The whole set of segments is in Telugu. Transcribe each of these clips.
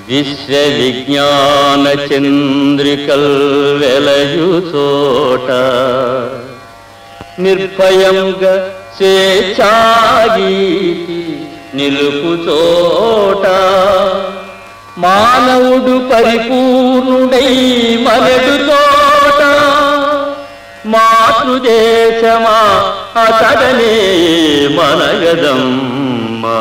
విశ్వవిజ్ఞాన చంద్రికల్ వెలయు చోట నిర్భయంగా స్వేచ్ఛాగీతి నిలుపు చోట మానవుడు పరిపూర్ణుడై మనడు తోట మాతృదేశమా అతడనే మనగదమ్మా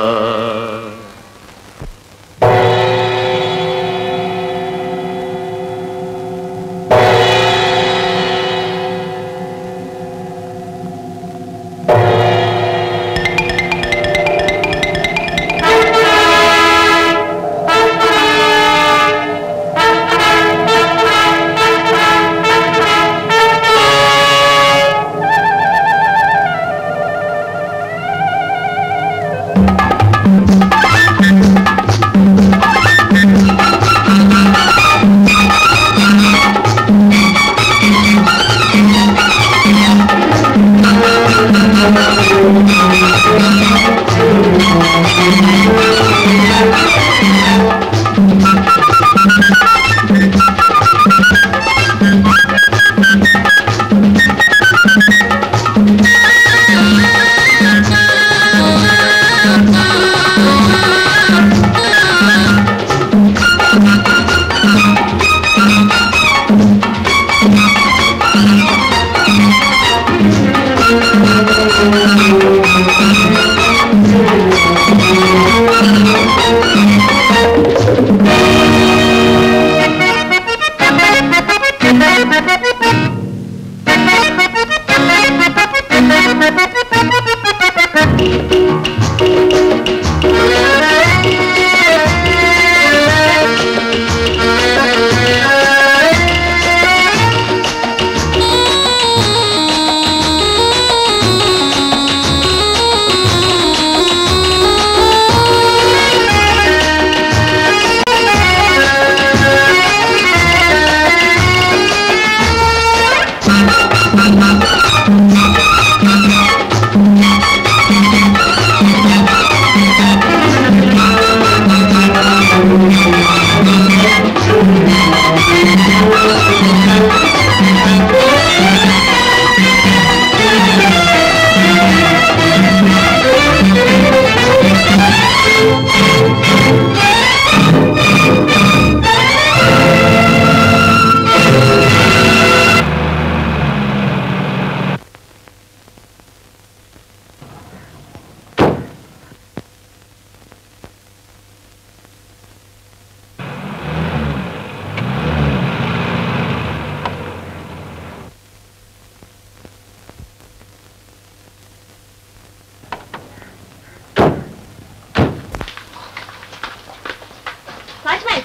వాచ్మెన్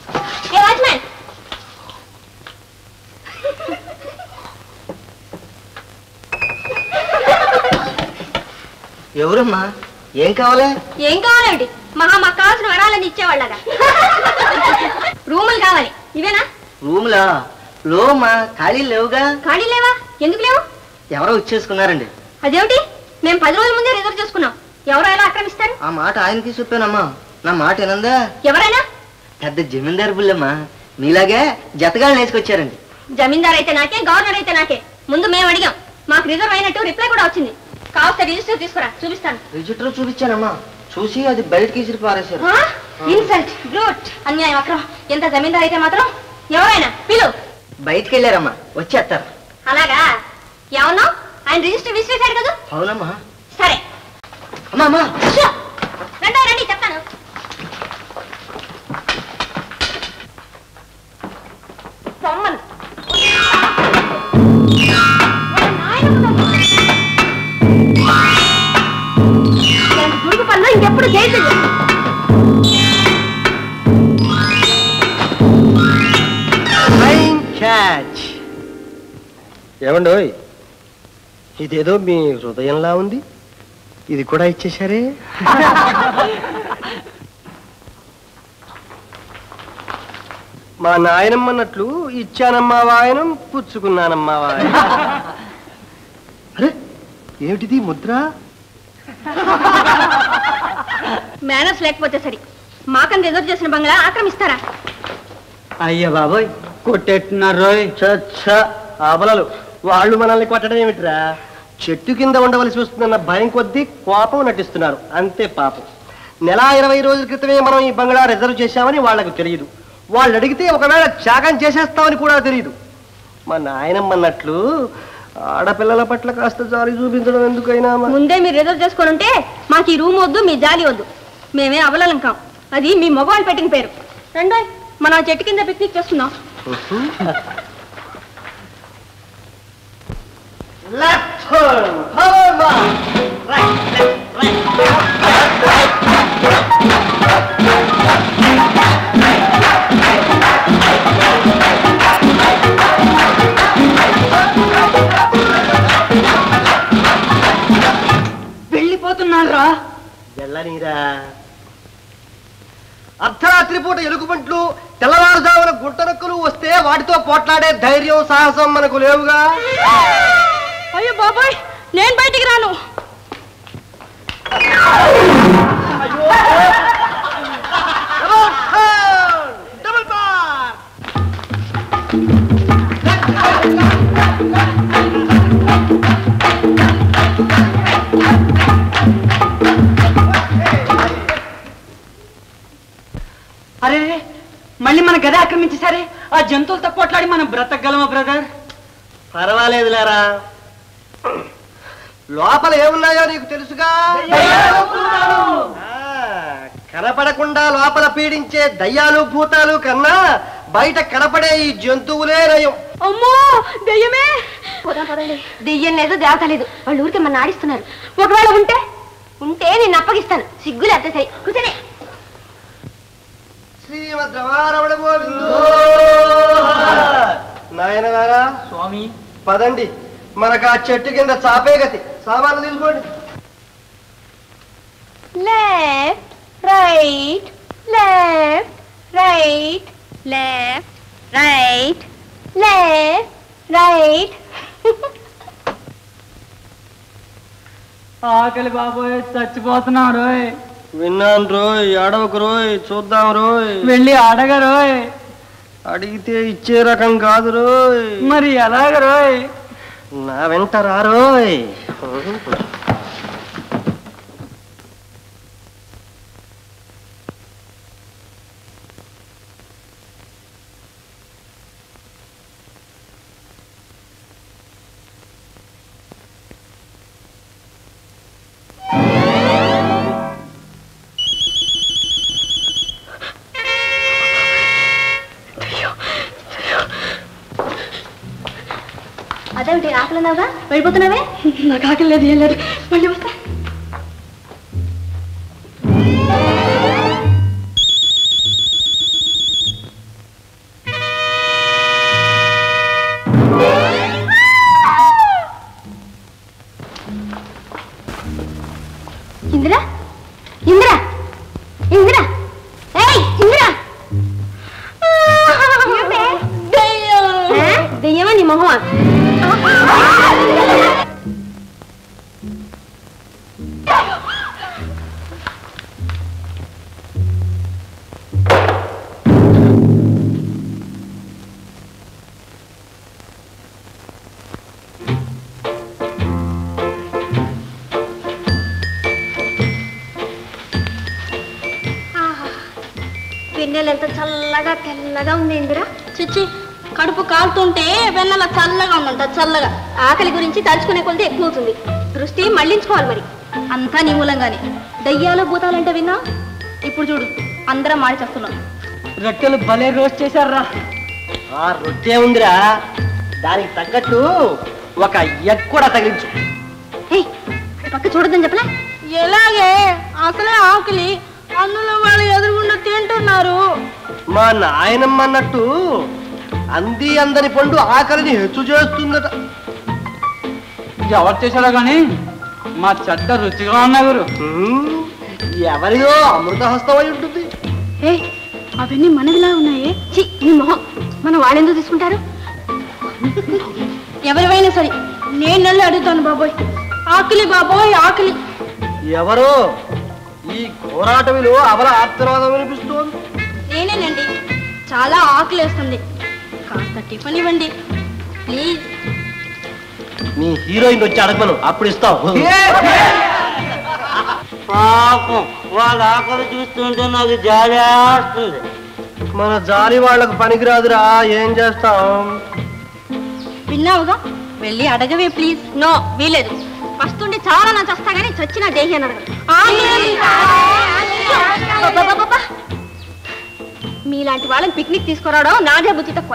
ఏ వాచ్మెన్ ఎవరమ్మా ఏం కావాలి ఏం కావాలండి మహా మాకు కావాల్సిన వరాలని ఇచ్చేవాళ్ళగా రూములు కావాలి ఇవేనా రూమ్లా లోమా ఖాళీ లేవుగా ఖాళీ లేవా ఎందుకు లేవు ఎవరో ఇచ్చేసుకున్నారండి అదేమిటి మేము పది రోజుల ముందే రిజర్వ్ చేసుకున్నాం ఎవరో ఎలా ఆక్రమిస్తారు ఆ మాట ఆయనకి చెప్పానమ్మా నా మాట ఏనందా ఎవరైనా పెద్ద జమీందారు బుల్లమ్మా మీలాగే జతగాళ్ళు వేసుకొచ్చారండి జమీందార్ అయితే నాకే గవర్నర్ అయితే నాకే ముందు మేము అడిగాం మాకు రిజర్వ్ అయినట్టు రిప్లై కూడా వచ్చింది కావస్తే రిజిస్టర్ తీసుకురా చూపిస్తాను రిజిస్టర్ చూపించానమ్మా చూసి అది బయటకి ఇసిరి పారేశారు ఇన్సల్ట్ బ్రూట్ అన్యాయం అక్రమం ఎంత జమీందార్ అయితే మాత్రం ఎవరైనా పిలు బయటికి వెళ్ళారమ్మా వచ్చేస్తారు అలాగా ఏమన్నావు ఆయన రిజిస్టర్ విసిరేశాడు కదా అవునమ్మా సరే అమ్మా అమ్మా షో! రండి రండి చెప్తాను పొమ్మను. ఓ నాయనమ్మ. ఇలాంటి దుడుకు పనులు ఇంకెప్పుడు చేయలేదు క్యాచ్ ఏమండోయ్ ఇదేదో మీ హృదయంలా ఉంది ఇది కూడా ఇచ్చేశారే మా నాయనమ్మన్నట్లు ఇచ్చానమ్మా వాయనం పుచ్చుకున్నానమ్మా వాయనం అరే ఏమిటిది ముద్ర మేనర్స్ లేకపోతే సరి మాకని రిజర్వ్ చేసిన బంగ్లా ఆక్రమిస్తారా అయ్య బాబోయ్ కొట్టేట్టున్నారు రోయ్ చచ్చ ఆబలలు వాళ్ళు మనల్ని కొట్టడం ఏమిట్రా చెట్టు కింద ఉండవలసి వస్తుందన్న భయం కొద్దీ కోపం నటిస్తున్నారు అంతే పాపం నెల ఇరవై రోజుల క్రితమే మనం ఈ బంగ్లా రిజర్వ్ చేశామని వాళ్ళకు తెలియదు వాళ్ళు అడిగితే ఒకవేళ త్యాగం చేసేస్తామని కూడా తెలియదు మా నాయనమ్మన్నట్లు ఆడపిల్లల పట్ల కాస్త జాలి చూపించడం ఎందుకైనా మ- ముందే మీరు రిజర్వ్ చేసుకొని ఉంటే మాకు ఈ రూమ్ వద్దు మీ జాలి వద్దు మేమే అవలలం కాం అది మీ మగవాళ్ళు పెట్టిన పేరు రండి మనం ఆ చెట్టు కింద పిక్నిక్ చేసుకుందాం Left turn, forward. Right, left, right, వెళ్ళిపోతున్నారా వెళ్ళనీరా అర్ధరాత్రి పూట ఎలుగుబంట్లు తెల్లవారుజామున గుంటనక్కులు వస్తే వాటితో పోట్లాడే ధైర్యం సాహసం మనకు లేవుగా అయ్యో బాబాయ్ నేను బయటికి రాను డబుల్ పార్ అరే మళ్ళీ మన గది ఆక్రమించేసరే ఆ జంతువులతో పోట్లాడి మనం బ్రతకగలమా బ్రదర్ పర్వాలేదు లేరా లోపల ఏమున్నాయో నీకు తెలుసుగా ఆ, కనపడకుండా లోపల పీడించే దయ్యాలు భూతాలు కన్నా బయట కనపడే ఈ జంతువులే నయం అమ్మో దెయ్యమే పోదాం పదండి దెయ్యం లేదు దేవత లేదు వాళ్ళు ఊరికే మన ఆడిస్తున్నారు ఒకవేళ ఉంటే ఉంటే నేను అప్పగిస్తాను సిగ్గులు అత్తే సరి కూర్చొని శ్రీమద్ రమారమణ గోవిందో నాయన గారా స్వామి పదండి మనకు ఆ చెట్టు కింద చాపే గతి సామాన్లు తీసుకోండి left right left right left right left right ఆకలి బాబోయ్ చచ్చిపోతున్నాం రోయ్ విన్నాను రోయ్ ఏడవకు రోయ్ చూద్దాం రోయ్ వెళ్ళి అడగ రోయ్ అడిగితే ఇచ్చే రకం కాదు రోయ్ మరి ఎలాగ రోయ్ నా వెంట రారోయ్ అదేమిటి ఆకలిన్నావుగా వెళ్ళిపోతున్నావే నాకు ఆకలి లేదు ఏం లేదు మళ్ళీ వస్తా ఇందిరా ఇందిరా ఇందిరా ఏయ్ ఇందిరా ఏ? దెయ్యమా నీ మొహమా వెన్నెల ఎంత చల్లగా తెల్లగా ఉంది ఇందిరా చిచ్చి కడుపు కాలుతుంటే వెన్నెల చల్లగా ఉందంట చల్లగా ఆకలి గురించి తలుచుకునే కొలది ఎక్కువ అవుతుంది దృష్టి మళ్ళించుకోవాలి మరి అంతా నీ మూలంగానే దయ్యాలు భూతాలంటే విన్నా ఇప్పుడు చూడు అందరం మాడి చేస్తున్నాం రొట్టెలు భలే రోస్ట్ చేశారా ఆ రొట్టె ఉందిరా దానికి తగ్గట్టు ఒక ఎగ్ కూడా తగిలించు ఏయ్ పక్క చూడొద్దని చెప్పలే ఎలాగే అసలే ఆకలి అందులో వాళ్ళు ఎదురుగుండా తింటున్నారు మా నాయనమ్మ అన్నట్టు అంది అందని పండు ఆకలిని హెచ్చు చేస్తుందట ఎవరు చేశారో కానీ మా చెడ్డ రుచిగా ఉన్నాయి గురు హ్మ్, ఎవరిదో అమృతహస్తం అయి ఉంటుంది ఏ అవన్నీ మనవిలా ఉన్నాయే చి నీ మొహం మనం వాళ్ళెందుకు తీసుకుంటారు ఎవరివైనా సరే నేను వెళ్ళి అడుగుతాను బాబోయ్ ఆకలి బాబోయ్ ఆకలి ఎవరో ఈ ఘోరాటవిలో అవల ఆర్తనాదం వినిపిస్తోంది నేనేనండి చాలా ఆకలేస్తుంది కాస్త టిఫిన్ ఇవ్వండి ప్లీజ్ నీ హీరోయిన్ వచ్చి అడగమను అప్పుడు ఇస్తాం పాపం వాళ్ళ ఆకలి చూస్తుంటే నాకు జాలి వస్తుంది మన జాలి వాళ్ళకు పనికిరాదురా ఏం చేస్తాం విన్నావుగా వెళ్ళి అడగవే ప్లీజ్ నో వీలేదు వస్తుంటే చాలా నా చస్తా కానీ చచ్చిన దేహి అని అడగదు అబ్బబ్బబ్బబ్బ. మీలాంటి వాళ్ళని పిక్నిక్ తీసుకురావడం నాదే బుద్ధి తక్కువ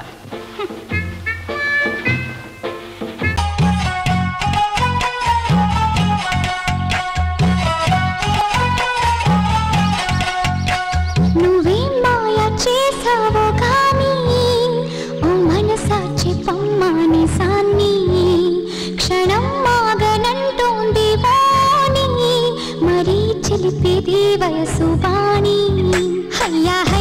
నువ్వేం మాయ చేసావో కానీ ఓ మనసాచి పమ్మాని సాన్ని క్షణం మాగనంటోంది వాణి మరీ చిలిపేది వయసు వాణి హయ్యా